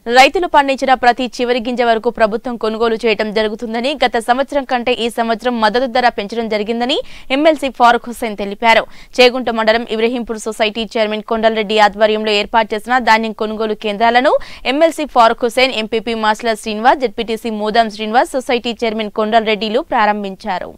రైతులు పండించిన ప్రతి చివరి గింజ వరకు ప్రభుత్వం కొనుగోలు చేయడం జరుగుతుందని గత సంవత్సరం కంటే ఈ సంవత్సరం మద్దతు ధర పెంచడం జరిగిందని ఎమ్మెల్సీ ఫారూక్ హుస్సేన్ తెలిపారు చేగుంట మండలం ఇబ్రహీంపూర్ సొసైటీ చైర్మన్ కొండలరెడ్డి ఆధ్వర్యంలో ఏర్పాటు చేసిన ధాన్యం కొనుగోలు కేంద్రాలను MLC Farooq Hussain MPP Masla Srinivas ZPTC Modam Srinivas society chairman కొండలరెడ్డిలు ప్రారంభించారు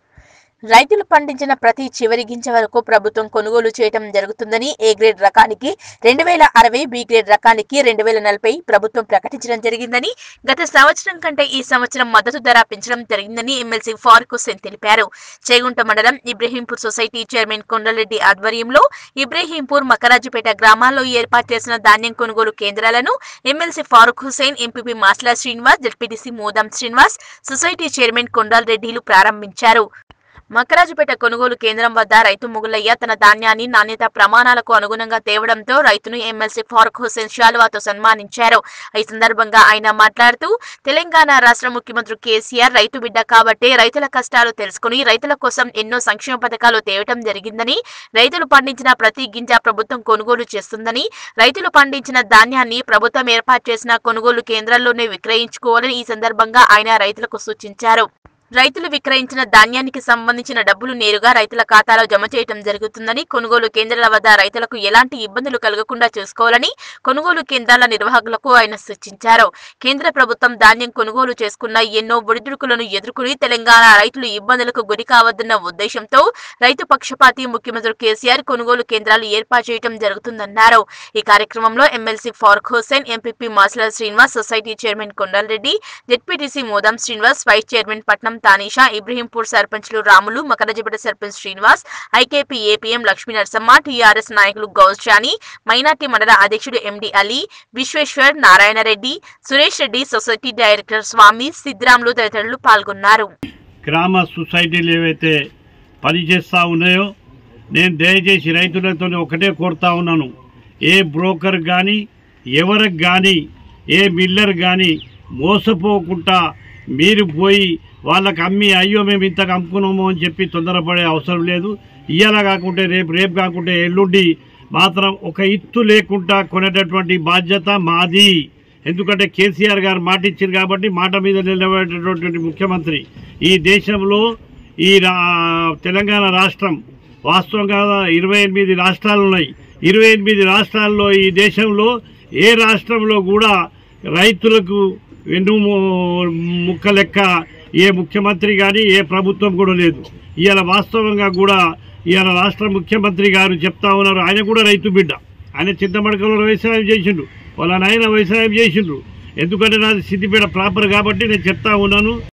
రైతులు పండించిన ప్రతి చివరి గింజ వరకు ప్రభుత్వం కొనుగోలు చేయడం జరుగుతుందని ఏ గ్రేడ్ రకానికి రెండు వేల అరవై బి గ్రేడ్ రకానికి రెండు వేల నలభై ప్రభుత్వం ప్రకటించడం జరిగిందని గత సంవత్సరం కంటే ఈ సంవత్సరం మద్దతు ధర పెంచడం జరిగిందని ఎమ్మెల్సీ ఫారూక్ హుస్సేన్ తెలిపారు చేగుంట మండలం ఇబ్రహీంపూర్ సొసైటీ చైర్మన్ కొండలరెడ్డి ఆధ్వర్యంలో ఇబ్రహీంపూర్ మకరాజుపేట గ్రామాల్లో ఏర్పాటు చేసిన ధాన్యం కొనుగోలు కేంద్రాలను MLC Farooq Hussain MPP Masla Srinivas ZPTC Modam Srinivas society chairman కొండాలరెడ్డిలు ప్రారంభించారు మకరాజుపేట కొనుగోలు కేంద్రం వద్ద రైతు ముగులయ్య తన ధాన్యాన్ని నాణ్యత ప్రమాణాలకు అనుగుణంగా తేవడంతో రైతును ఎమ్మెల్సీ ఫారూక్ హుస్సేన్ షాల్వాతో సన్మానించారు ఈ సందర్భంగా ఆయన మాట్లాడుతూ తెలంగాణ రాష్ట్ర ముఖ్యమంత్రి కేసీఆర్ రైతు బిడ్డ కాబట్టే రైతుల కష్టాలు తెలుసుకుని రైతుల కోసం ఎన్నో సంక్షేమ పథకాలు తేవటం జరిగిందని రైతులు పండించిన ప్రతి గింజ ప్రభుత్వం కొనుగోలు చేస్తుందని రైతులు పండించిన ధాన్యాన్ని ప్రభుత్వం ఏర్పాటు చేసిన కొనుగోలు కేంద్రాల్లోనే విక్రయించుకోవాలని ఈ సందర్భంగా ఆయన రైతులకు సూచించారు రైతులు విక్రయించిన ధాన్యానికి సంబంధించిన డబ్బులు నేరుగా రైతుల ఖాతాలో జమ చేయడం జరుగుతుందని కొనుగోలు కేంద్రాల వద్ద రైతులకు ఎలాంటి ఇబ్బందులు కలగకుండా చూసుకోవాలని కొనుగోలు కేంద్రాల నిర్వాహకులకు ఆయన సూచించారు కేంద్ర ప్రభుత్వం ధాన్యం కొనుగోలు చేసుకున్న ఎన్నో ఒడిదుడుకులను ఎదుర్కొని తెలంగాణ రైతులు ఇబ్బందులకు గురి కావద్దన్న ఉద్దేశంతో రైతు పక్షపాతి ముఖ్యమంత్రి కేసీఆర్ కొనుగోలు కేంద్రాలు ఏర్పాటు చేయడం జరుగుతుందన్నారు ఈ కార్యక్రమంలో MLC Farooq Hussain MPP Masula Srinivas society chairman Kondalreddy ZPTC Modam Srinivas vice chairman Patnam Tanisha Ibrahimpur సర్పంచ్లు Ramulu Makarajapeta sarpanch Srinivas IKP APM Lakshmi Narasamma TRS నాయకులు గౌస్జాని మైనార్టీ మండల అధ్యక్షుడు MD Ali Vishweshwar Narayanareddy Suresh Reddy society director Swamy Siddiramulu తదితరులు పాల్గొన్నారు గ్రామ సొసైటీలు ఏవైతే పనిచేస్తూ ఉన్నాయో నేను దయచేసి రైతులతో ఒకటే కోరుతా ఉన్నాను ఏ బ్రోకర్ కానీ ఎవరికి కానీ ఏ మిల్లర్ కానీ మోసపోకుండా మీరు పోయి వాళ్ళకి అమ్మి అయ్యో మేము ఇంతకు అమ్ముకున్నాము అని చెప్పి తొందరపడే అవసరం లేదు ఇయ్యాల కాకుంటే రేపు రేపు కాకుంటే ఎల్లుండి మాత్రం ఒక ఇత్తు లేకుండా కొనేటటువంటి బాధ్యత మాది ఎందుకంటే కేసీఆర్ గారు మాట ఇచ్చారు కాబట్టి మాట మీద నిలబడేటటువంటి ముఖ్యమంత్రి ఈ దేశంలో ఈ రా- తెలంగాణ రాష్ట్రం వాస్తవంగా ఇరవై ఎనిమిది రాష్ట్రాలు ఉన్నాయి ఇరవై ఎనిమిది రాష్ట్రాల్లో ఈ దేశంలో ఏ రాష్ట్రంలో కూడా రైతులకు వెన్ను ముక్క లెక్క ఏ ముఖ్యమంత్రి కానీ ఏ ప్రభుత్వం కూడా లేదు ఇవాళ వాస్తవంగా కూడా ఇవాళ రాష్ట్ర ముఖ్యమంత్రి గారు చెప్తా ఉన్నారు ఆయన కూడా రైతు బిడ్డ ఆయన చింతమడకలో వ్యవసాయం చేసిండు వాళ్ళ నాయన వ్యవసాయం చేసిండ్రు ఎందుకంటే నాది సిద్దిపేట ప్రాపర్ కాబట్టి నేను చెప్తా ఉన్నాను